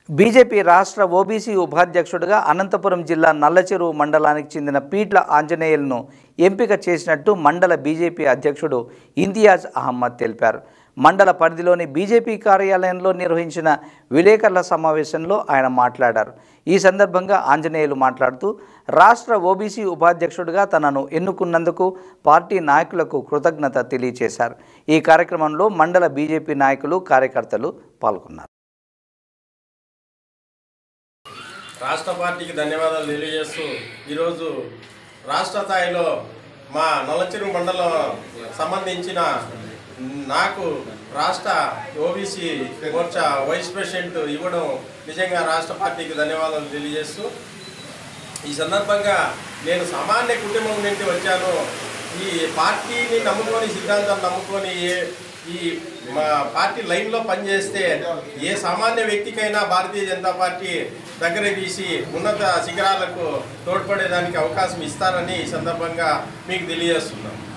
BJP రాష్ట్ర OBC ఉపాధ్యక్షుడిగా అనంతపురం జిల్లా నల్లచెరువు మండలానికి చెందిన పీట్ల ఆంజనేయులను ఎంపిక చేసినట్టు మండల బీజేపీ అధ్యక్షుడు ఇంతియాజ్ అహ్మద్ తెలిపారు మండల పరిధిలోని బీజేపీ కార్యాలయంలో నిర్వహించిన విలేకరుల సమావేశంలో ఆయన మాట్లాడారు ఈ సందర్భంగా ఆంజనేయులు మాట్లాడుతూ రాష్ట్ర ఓబీసీ ఉపాధ్యక్షుడిగా తనను ఎన్నుకున్నందుకు పార్టీ నాయకులకు కృతజ్ఞత తెలియజేశారు ఈ కార్యక్రమంలో మండల బీజేపీ నాయకులు కార్యకర్తలు పాల్గొన్నారు రాష్ట్ర పార్టీకి ధన్యవాదాలు తెలియజేస్తూ ఈరోజు రాష్ట్ర స్థాయిలో మా నల్లచెరువు మండలం సంబంధించిన నాకు రాష్ట్ర ఓబీసీ మోర్చా వైస్ ప్రెసిడెంట్ ఇవ్వడం నిజంగా రాష్ట్ర పార్టీకి ధన్యవాదాలు తెలియజేస్తూ ఈ సందర్భంగా నేను సామాన్య కుటుంబం నుండి వచ్చాను ఈ పార్టీని నమ్ముకొని సిద్ధాంతాన్ని నమ్ముకొని ఏ- ఈ మా పార్టీ లైన్లో పనిచేస్తే ఏ సామాన్య వ్యక్తికైనా భారతీయ జనతా పార్టీ దగ్గర తీసి ఉన్నత శిఖరాలకు తోడ్పడేదానికి అవకాశం ఇస్తారని ఈ సందర్భంగా మీకు తెలియజేస్తున్నాను